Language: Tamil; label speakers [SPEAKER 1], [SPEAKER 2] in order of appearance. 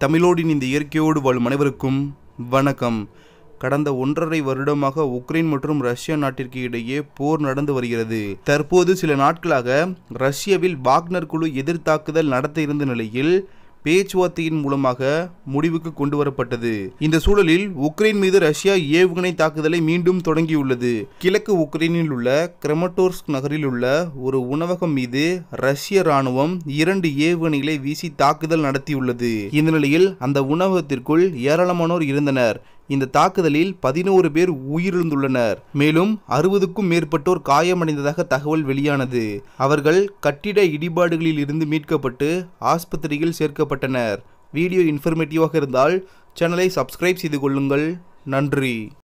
[SPEAKER 1] தமிழோடின் இந்த இயற்கையோடு வாழும் அனைவருக்கும் வணக்கம் கடந்த ஒன்றரை வருடமாக உக்ரைன் மற்றும் ரஷ்யா நாட்டிற்கு இடையே போர் நடந்து வருகிறது தற்போது சில நாட்களாக ரஷ்யாவில் வாக்னர் குழு எதிர்த்தாக்குதல் நடத்த இருந்த நிலையில் பேச்சுவார்த்தையின் மூலமாக முடிவுக்கு கொண்டு வரப்பட்டது இந்த சூழலில் உக்ரைன் மீது ரஷ்யா ஏவுகணை தாக்குதலை மீண்டும் தொடங்கியுள்ளது கிழக்கு உக்ரைனில் உள்ள கிரமட்டோர்ஸ்க் நகரில் உள்ள ஒரு உணவகம் மீது ரஷ்ய ராணுவம் இரண்டு ஏவுகணைகளை வீசி தாக்குதல் நடத்தியுள்ளது இந்த நிலையில் அந்த உணவகத்திற்குள் ஏராளமானோர் இருந்தனர் இந்த தாக்குதலில் பதினோரு பேர் உயிரிழந்துள்ளனர் மேலும் அறுபதுக்கும் மேற்பட்டோர் காயமடைந்ததாக தகவல் வெளியானது அவர்கள் கட்டிட இடிபாடுகளில் இருந்து மீட்கப்பட்டு ஆஸ்பத்திரியில் சேர்க்கப்பட்டனர் வீடியோ இன்ஃபர்மேட்டிவாக இருந்தால் சேனலை சப்ஸ்கிரைப் செய்து கொள்ளுங்கள் நன்றி